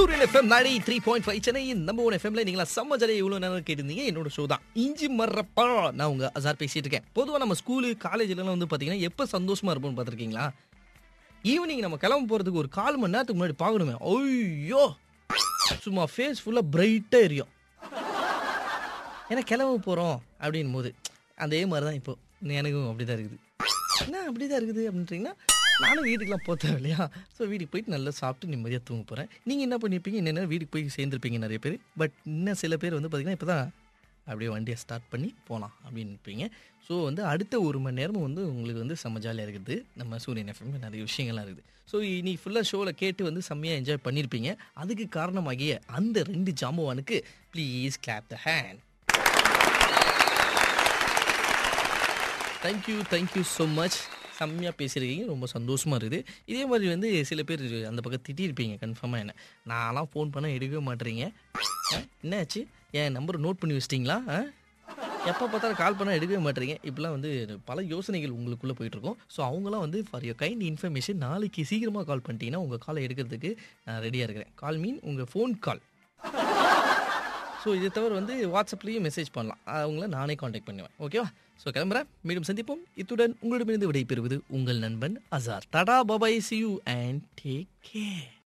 சூரியன் எஃப்எம் நாடி three point five சென்னையின் நம்ம ஒன் எஃப்எம்ல நீங்களா செம்ம ஜாலியாக இவ்வளோ நேரம் கேட்டிருந்தீங்க என்னோட ஷோ தான் இஞ்சி மர்றப்பா நான் உங்க அசார் பேசிட்டு இருக்கேன் பொதுவாக நம்ம ஸ்கூலு காலேஜ்லாம் வந்து பார்த்தீங்கன்னா எப்போ சந்தோஷமா இருப்போம்னு பார்த்துருக்கீங்களா ஈவினிங் நம்ம கிளம்ப போகிறதுக்கு ஒரு கால் மணி நேரத்துக்கு முன்னாடி பார்க்கணுமே ஐயோ சும்மா ஃபேஸ் ஃபுல்லாக பிரைட்டாக எரியும் ஏன்னா கிளம்ப போகிறோம் அப்படின் போது அதே மாதிரி தான் இப்போ எனக்கும் அப்படி தான் இருக்குது என்ன அப்படி தான் இருக்குது அப்படின்றீங்கன்னா நானும் வீட்டுக்குலாம் போத்தேன் இல்லையா ஸோ வீட்டுக்கு போயிட்டு நல்லா சாப்பிட்டு நிம்மதியாக தூங்க போகிறேன் நீங்கள் என்ன பண்ணியிருப்பீங்க என்னென்ன வீட்டுக்கு போய் சேர்ந்துருப்பீங்க நிறைய பேர் பட் இன்னும் சில பேர் வந்து பார்த்திங்கன்னா இப்போ தான் அப்படியே வண்டியை ஸ்டார்ட் பண்ணி போகலாம் அப்படின்னு இருப்பீங்க ஸோ வந்து அடுத்த ஒரு மணி நேரமும் வந்து உங்களுக்கு வந்து செம்ம ஜாலியாக இருக்குது நம்ம சூரியன் எஃப்எம் நிறைய விஷயங்கள்லாம் இருக்குது ஸோ நீ ஃபுல்லாக ஷோவில் கேட்டு வந்து செம்மையாக என்ஜாய் பண்ணியிருப்பீங்க அதுக்கு காரணமாகிய அந்த ரெண்டு ஜாம்பவானுக்கு please clap the hand thank you thank you so much செம்மையாக பேசியிருக்கீங்க ரொம்ப சந்தோஷமாக இருக்குது இதே மாதிரி வந்து சில பேர் அந்த பக்கம் திட்டியிருப்பீங்க கன்ஃபார்மாக என்ன நான்லாம் ஃபோன் பண்ண எடுக்கவே மாட்டேறீங்க ஆ, என்னாச்சு என் நம்பர் நோட் பண்ணி வச்சிட்டிங்களா ஆ எப்போ பார்த்தாலும் கால் பண்ணால் எடுக்கவே மாட்டேறீங்க இப்படிலாம் வந்து பல யோசனைகள் உங்களுக்குள்ளே போயிட்டுருக்கோம் ஸோ அவங்களாம் வந்து ஃபார் யோர் கைண்ட் இன்ஃபர்மேஷன் நாளைக்கு சீக்கிரமாக கால் பண்ணிட்டீங்கன்னா உங்கள் காலை எடுக்கிறதுக்கு நான் ரெடியாக இருக்கிறேன் கால் மீன் உங்கள் ஃபோன் கால் ஸோ இதை தவிர வந்து வாட்ஸ்அப்லேயும் மெசேஜ் பண்ணலாம் அவங்கள நானே காண்டாக்ட் பண்ணுவேன் ஓகேவா ஸோ கிளம்புறேன் மீண்டும் சந்திப்போம் இத்துடன் உங்களிடமிருந்து விடைபெறுவது உங்கள் நண்பன் அசார் டாடா பபாய் see you and take care